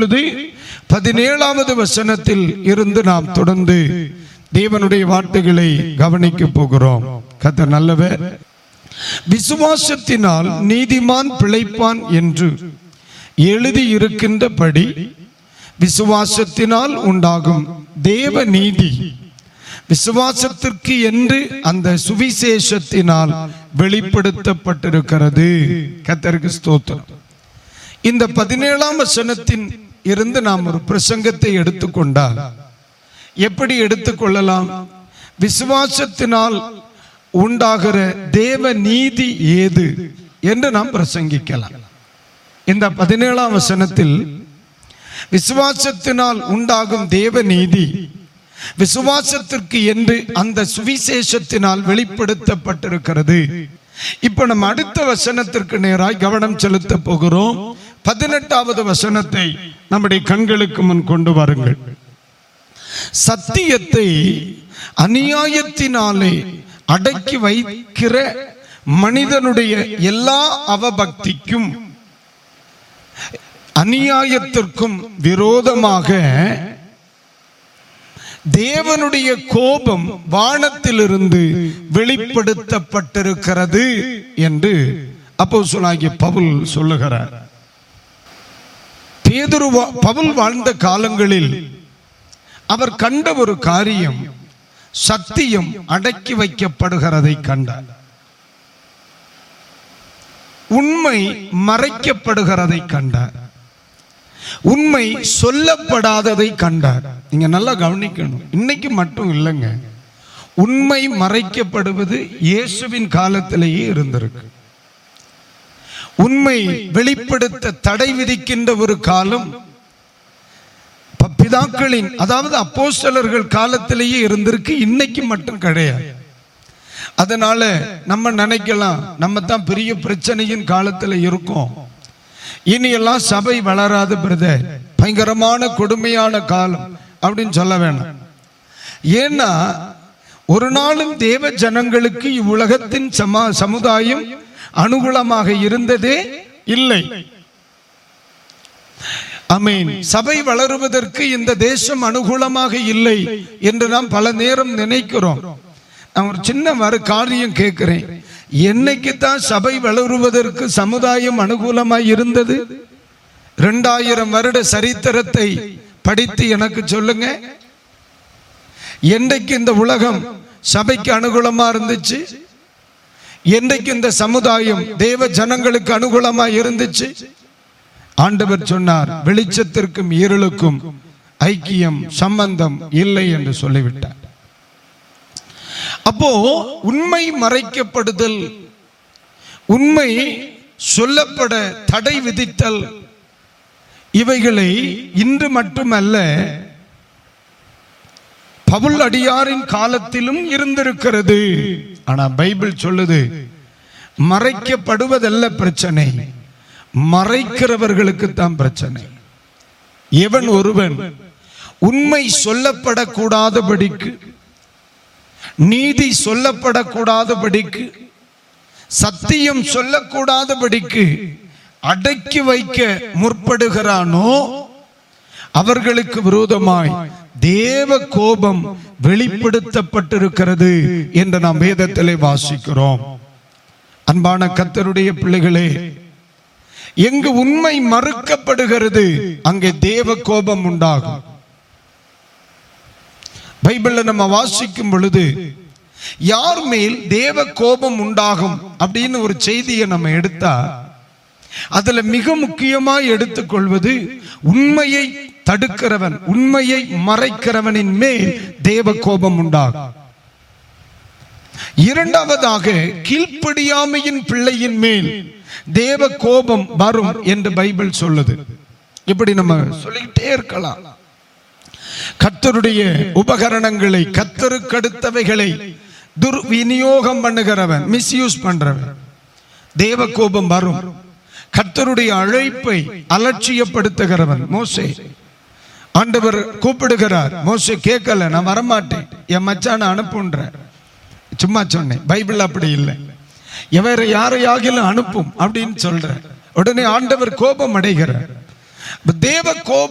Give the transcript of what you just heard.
இப்பொழுது பதினேழாவது வசனத்தில் இருந்து நாம் தொடர்ந்து தேவனுடைய வார்த்தைகளை கவனிக்க போகிறோம் கத்த நல்லவர் விசுவாசத்தினால் நீதிமான் பிழைப்பான் என்று எழுதியிருக்கின்றபடி விசுவாசத்தினால் உண்டாகும் தேவ நீதி விசுவாசத்திற்கு என்று அந்த சுவிசேஷத்தினால் வெளிப்படுத்தப்பட்டிருக்கிறது கத்தருக்கு ஸ்தோத்திரம் இந்த பதினேழாம் வசனத்தின் இருந்து நாம் ஒரு பிரசங்கத்தை எடுத்துக்கொண்டால் எப்படி எடுத்துக்கொள்ளலாம் விசுவாசத்தினால் உண்டாகிற தேவ நீதி ஏது என்று நாம் பிரசங்கிக்கலாம் இந்த பதினேழாம் வசனத்தில் விசுவாசத்தினால் உண்டாகும் தேவ நீதி விசுவாசத்திற்கு என்று அந்த சுவிசேஷத்தினால் வெளிப்படுத்தப்பட்டிருக்கிறது இப்ப நம்ம அடுத்த வசனத்திற்கு நேராய் கவனம் செலுத்த போகிறோம் பதினெட்டாவது வசனத்தை நம்முடைய கண்களுக்கு முன் கொண்டு வாருங்கள் சத்தியத்தை அநியாயத்தினாலே அடக்கி வைக்கிற மனிதனுடைய எல்லா அவபக்திக்கும் அநியாயத்திற்கும் விரோதமாக தேவனுடைய கோபம் வானத்திலிருந்து வெளிப்படுத்தப்பட்டிருக்கிறது என்று அப்போ சொல்லாகிய பவுல் சொல்லுகிறார் பேதுரு வா- பவுல் வாழ்ந்த காலங்களில் அவர் கண்ட ஒரு காரியம் சத்தியம் அடக்கி வைக்கப்படுகிறதை கண்டார் உண்மை மறைக்கப்படுகிறதை கண்டார் உண்மை சொல்லப்படாததை கண்டார் நீங்க நல்லா கவனிக்கணும் இன்னைக்கு மட்டும் இல்லைங்க உண்மை மறைக்கப்படுவது இயேசுவின் காலத்திலேயே இருந்திருக்கு உண்மை வெளிப்படுத்த தடை விதிக்கின்ற ஒரு காலம் ப- பிதாக்களின் அதாவது அப்போஸ்தலர்கள் காலத்திலேயே இருந்திருக்கு இன்னைக்கு மட்டும் கிடையாது அதனால நம்ம நினைக்கலாம் நம்ம தான் பெரிய பிரச்சனையின் காலத்துல இருக்கோம் இனி எல்லாம் சபை வளராது பிரதர் பயங்கரமான கொடுமையான காலம் அப்படின்னு சொல்ல வேணாம் ஏன்னா ஒரு நாளும் தேவ ஜனங்களுக்கு இவ்வுலகத்தின் சமா சமுதாயம் அனுகூலமாக இருந்ததே இல்லை அமீன் சபை வளருவதற்கு இந்த தேசம் அனுகூலமாக இல்லை என்று நாம் பல நேரம் நினைக்கிறோம் நான் ஒரு சின்ன மறு காரியம் கேட்கிறேன் என்னைக்கு தான் சபை வளருவதற்கு சமுதாயம் அனுகூலமாய் இருந்தது ரெண்டாயிரம் வருட சரித்திரத்தை படித்து எனக்கு சொல்லுங்க என்றைக்கு இந்த உலகம் சபைக்கு அனுகூலமா இருந்துச்சு என்றைக்கு இந்த சமுதாயம் தேவ ஜனங்களுக்கு அனுகூலமா இருந்துச்சு ஆண்டவர் சொன்னார் வெளிச்சத்திற்கும் இருளுக்கும் ஐக்கியம் சம்பந்தம் இல்லை என்று சொல்லிவிட்டார் அப்போ உண்மை மறைக்கப்படுதல் உண்மை சொல்லப்பட தடை விதித்தல் இவைகளை இன்று மட்டுமல்ல பவுல் அடியாரின் காலத்திலும் இருந்திருக்கிறது ஆனா பைபிள் சொல்லுது மறைக்கப்படுவதல்ல பிரச்சனை மறைக்கிறவர்களுக்கு தான் பிரச்சனை எவன் ஒருவன் உண்மை சொல்லப்படக்கூடாதபடிக்கு நீதி சொல்லப்படக்கூடாதபடிக்கு சத்தியம் சொல்லக்கூடாதபடிக்கு அடக்கி வைக்க முற்படுகிறானோ அவர்களுக்கு விரோதமாய் தேவ கோபம் வெளிப்படுத்தப்பட்டிருக்கிறது என்று நாம் வேதத்திலே வாசிக்கிறோம் அன்பான கத்தருடைய பிள்ளைகளே எங்கு உண்மை மறுக்கப்படுகிறது அங்கே தேவ கோபம் உண்டாகும் பைபிள்ல நம்ம வாசிக்கும் பொழுது யார் மேல் தேவ கோபம் உண்டாகும் அப்படின்னு ஒரு செய்தியை நம்ம எடுத்தா அதுல மிக முக்கியமாய் எடுத்துக்கொள்வது உண்மையை தடுக்கிறவன் உண்மையை மறைக்கிறவனின் மேல் தேவ கோபம் உண்டாகும் இரண்டாவதாக கீழ்ப்படியாமையின் பிள்ளையின் மேல் தேவ கோபம் வரும் என்று பைபிள் சொல்லுது இப்படி நம்ம சொல்லிக்கிட்டே இருக்கலாம் கர்த்தருடைய உபகரணங்களை கர்த்தருக்கு அடுத்தவைகளை துர்விநியோகம் பண்ணுகிறவன் மிஸ்யூஸ் பண்றவன் தேவ கோபம் வரும் கர்த்தருடைய அழைப்பை அலட்சியப்படுத்துகிறவன் மோசே ஆண்டவர் கூப்பிடுகிறார் மோசே கேட்கல நான் வரமாட்டேன் என் மச்சான அனுப்புன்ற சும்மா சொன்னேன் பைபிள் அப்படி இல்லை எவரை யாரையாகிலும் அனுப்பும் அப்படின்னு சொல்ற உடனே ஆண்டவர் கோபம் அடைகிறார் தேவ கோபம்